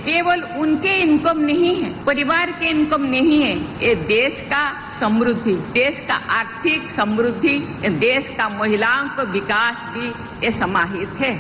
केवल उनके इनकम नहीं है परिवार के इनकम नहीं है ये देश का समृद्धि देश का आर्थिक समृद्धि ये देश का महिलाओं का विकास भी ये समाहित है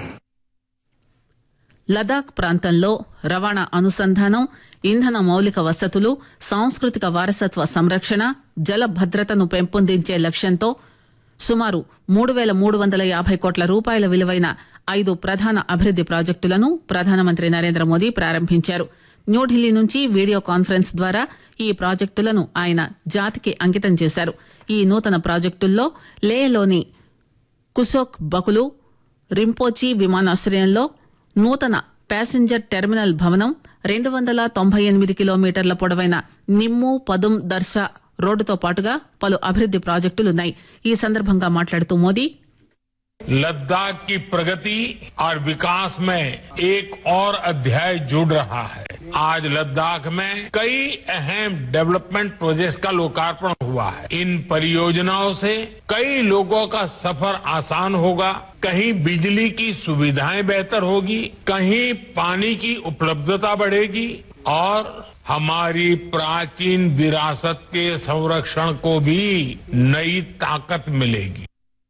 లదాఖ్ ప్రాంతంలో రవాణా అనుసంధానం ఇంధన మౌలిక వసతులు సాంస్కృతిక వారసత్వ సంరక్షణ జల భద్రతను పెంపొందించే లక్ష్యంతో సుమారు మూడు పేల మూడు వందల యాభై కోట్ల రూపాయల విలువైన ఐదు ప్రధాన అభివృద్ది ప్రాజెక్టులను ప్రధానమంత్రి నరేంద్ర మోదీ ప్రారంభించారు న్యూఢిల్లీ నుంచి వీడియో కాన్ఫరెన్స్ ద్వారా ఈ ప్రాజెక్టులను ఆయన జాతికి అంకితం చేశారు ఈ నూతన ప్రాజెక్టుల్లో లేహ్లోని కుసోక్ బకులు రింపోచి విమానాశ్రయంలో నూతన ప్యాసింజర్ టెర్మినల్ భవనం రెండు వందల తొంభై ఎనిమిది కిలోమీటర్ల పొడవైన నిమ్ము పదుం దర్శా రోడ్డుతో పాటుగా పలు అభివృద్ది ప్రాజెక్టులున్నాయి ఈ సందర్భంగా మాట్లాడుతూ మోదీ लद्दाख की प्रगति और विकास में एक और अध्याय जुड़ रहा है आज लद्दाख में कई अहम डेवलपमेंट प्रोजेक्ट्स का लोकार्पण हुआ है इन परियोजनाओं से कई लोगों का सफर आसान होगा कहीं बिजली की सुविधाएं बेहतर होगी कहीं पानी की उपलब्धता बढ़ेगी और हमारी प्राचीन विरासत के संरक्षण को भी नई ताकत मिलेगी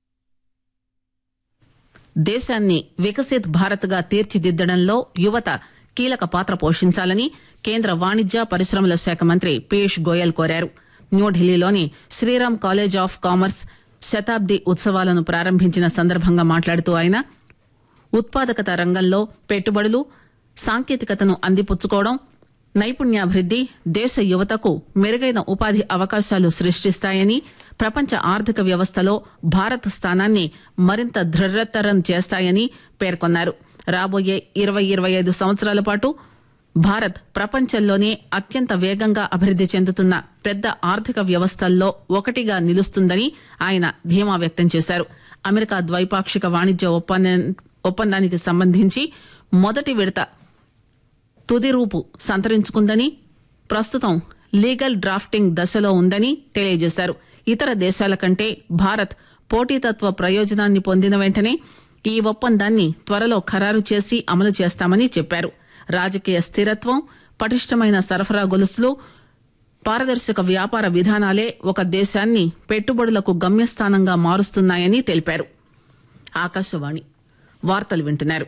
దేశాన్ని వికసిత్ భారత్ గా తీర్చిదిద్దడంలో యువత కీలక పాత్ర పోషించాలని కేంద్ర వాణిజ్య పరిశ్రమల శాఖ మంత్రి పీయూష్ గోయల్ కోరారు న్యూఢిల్లీలోని శ్రీరామ్ కాలేజ్ ఆఫ్ కామర్స్ శతాబ్ది ఉత్సవాలను ప్రారంభించిన సందర్భంగా మాట్లాడుతూ ఆయన ఉత్పాదకత రంగంలో పెట్టుబడులు సాంకేతికతను అందిపుచ్చుకోవడం నైపుణ్యాభివృద్ది దేశ యువతకు మెరుగైన ఉపాధి అవకాశాలు సృష్టిస్తాయని ప్రపంచ ఆర్థిక వ్యవస్థలో భారత్ స్థానాన్ని మరింత దృఢతరం చేస్తాయని పేర్కొన్నారు రాబోయే ఇరవై ఇరవై ఐదు సంవత్సరాల పాటు భారత్ ప్రపంచంలోనే అత్యంత వేగంగా అభివృద్ది చెందుతున్న పెద్ద ఆర్థిక వ్యవస్థల్లో ఒకటిగా నిలుస్తుందని ఆయన ధీమా వ్యక్తం చేశారు అమెరికా ద్వైపాక్షిక వాణిజ్య ఒప్పందం ఒప్పందానికి సంబంధించి మొదటి విడత తుది రూపు సంతరించుకుందని ప్రస్తుతం లీగల్ డ్రాఫ్టింగ్ దశలో ఉందని తెలియజేశారు ఇతర దేశాల కంటే భారత్ పోటీతత్వ ప్రయోజనాన్ని పొందిన వెంటనే ఈ ఒప్పందాన్ని త్వరలో ఖరారు చేసి అమలు చేస్తామని చెప్పారు రాజకీయ స్థిరత్వం పటిష్టమైన సరఫరా గొలుసులు పారదర్శక వ్యాపార విధానాలే ఒక దేశాన్ని పెట్టుబడులకు గమ్యస్థానంగా మారుస్తున్నాయని తెలిపారు ఆకాశవాణి వార్తలు వింటున్నారు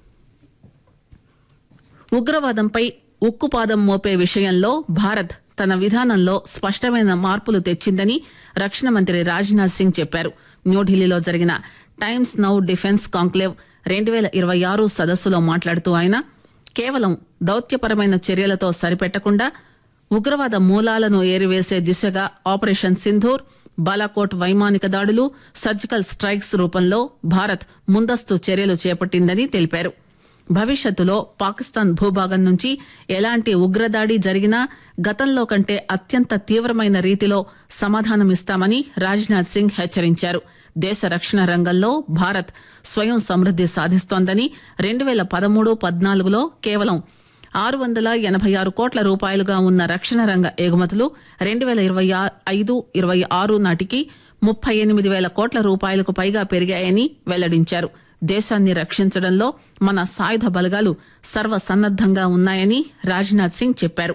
ఉగ్రవాదంపై ఉక్కుపాదం మోపే విషయంలో భారత్ తన విధానంలో స్పష్టమైన మార్పులు తెచ్చిందని రక్షణ మంత్రి రాజ్నాథ్ సింగ్ చెప్పారు న్యూఢిల్లీలో జరిగిన టైమ్స్ నౌ డిఫెన్స్ కాంక్లేవ్ రెండు పేల ఇరవై ఆరు సదస్సులో మాట్లాడుతూ ఆయన కేవలం దౌత్యపరమైన చర్యలతో సరిపెట్టకుండా ఉగ్రవాద మూలాలను ఏరివేసే దిశగా ఆపరేషన్ సింధూర్ బాలాకోట్ వైమానిక దాడులు సర్జికల్ స్ట్రైక్స్ రూపంలో భారత్ ముందస్తు చర్యలు చేపట్టిందని తెలిపారు భవిష్యత్తులో పాకిస్తాన్ భూభాగం నుంచి ఎలాంటి ఉగ్రదాడి జరిగినా గతంలో కంటే అత్యంత తీవ్రమైన రీతిలో సమాధానమిస్తామని రాజ్నాథ్ సింగ్ హెచ్చరించారు దేశ రక్షణ రంగంలో భారత్ స్వయం సమృద్ది సాధిస్తోందని రెండు పేల పదమూడు పద్నాలుగులో కేవలం ఆరు వందల ఎనభై ఆరు కోట్ల రూపాయలుగా ఉన్న రక్షణ రంగ ఎగుమతులు రెండు పేల ఇరవై ఐదు ఇరవై ఆరు నాటికి ముప్పై ఎనిమిది వేల కోట్ల రూపాయలకు పైగా పెరిగాయని వెల్లడించారు దేశాన్ని రక్షించడంలో మన సాయుధ బలగాలు సర్వసన్నద్దంగా ఉన్నాయని రాజ్నాథ్ సింగ్ చెప్పారు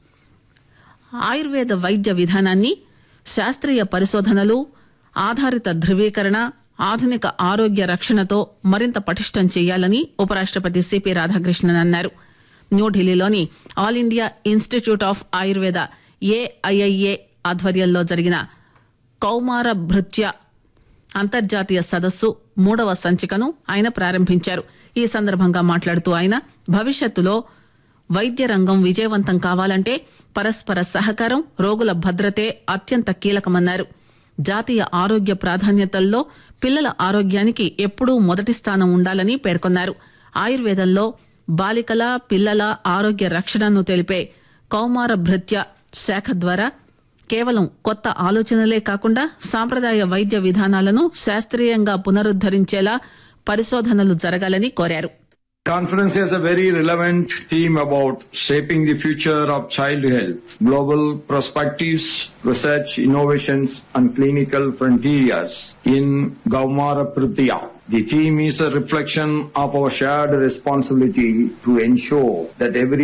ఆయుర్వేద వైద్య విధానాన్ని శాస్త్రీయ పరిశోధనలు ఆధారిత ధృవీకరణ ఆధునిక ఆరోగ్య రక్షణతో మరింత పటిష్టం చేయాలని ఉపరాష్టపతి సిపి రాధాకృష్ణన్ అన్నారు న్యూఢిల్లీలోని all India institute of Ayurveda AIIA ఆధ్వర్యంలో జరిగిన కౌమార భృత్య అంతర్జాతీయ సదస్సు మూడవ సంచికను ఆయన ప్రారంభించారు ఈ సందర్భంగా మాట్లాడుతూ ఆయన భవిష్యత్తులో వైద్య రంగం విజయవంతం కావాలంటే పరస్పర సహకారం రోగుల భద్రతే అత్యంత కీలకమన్నారు జాతీయ ఆరోగ్య ప్రాధాన్యతల్లో పిల్లల ఆరోగ్యానికి ఎప్పుడూ మొదటి స్థానం ఉండాలని పేర్కొన్నారు ఆయుర్వేదంలో బాలికల పిల్లల ఆరోగ్య రక్షణను తెలిపే కౌమార భృత్య శాఖ ద్వారా కేవలం కొత్త ఆలోచనలే కాకుండా సాంప్రదాయ వైద్య విధానాలను శాస్త్రీయంగా పునరుద్దరించేలా పరిశోధనలు జరగాలని కోరారు Conference has a very relevant theme about shaping the future of child health, global perspectives, research, innovations, and clinical frontiers in Gaumara Prithya. The theme is a reflection of our shared responsibility to ensure that every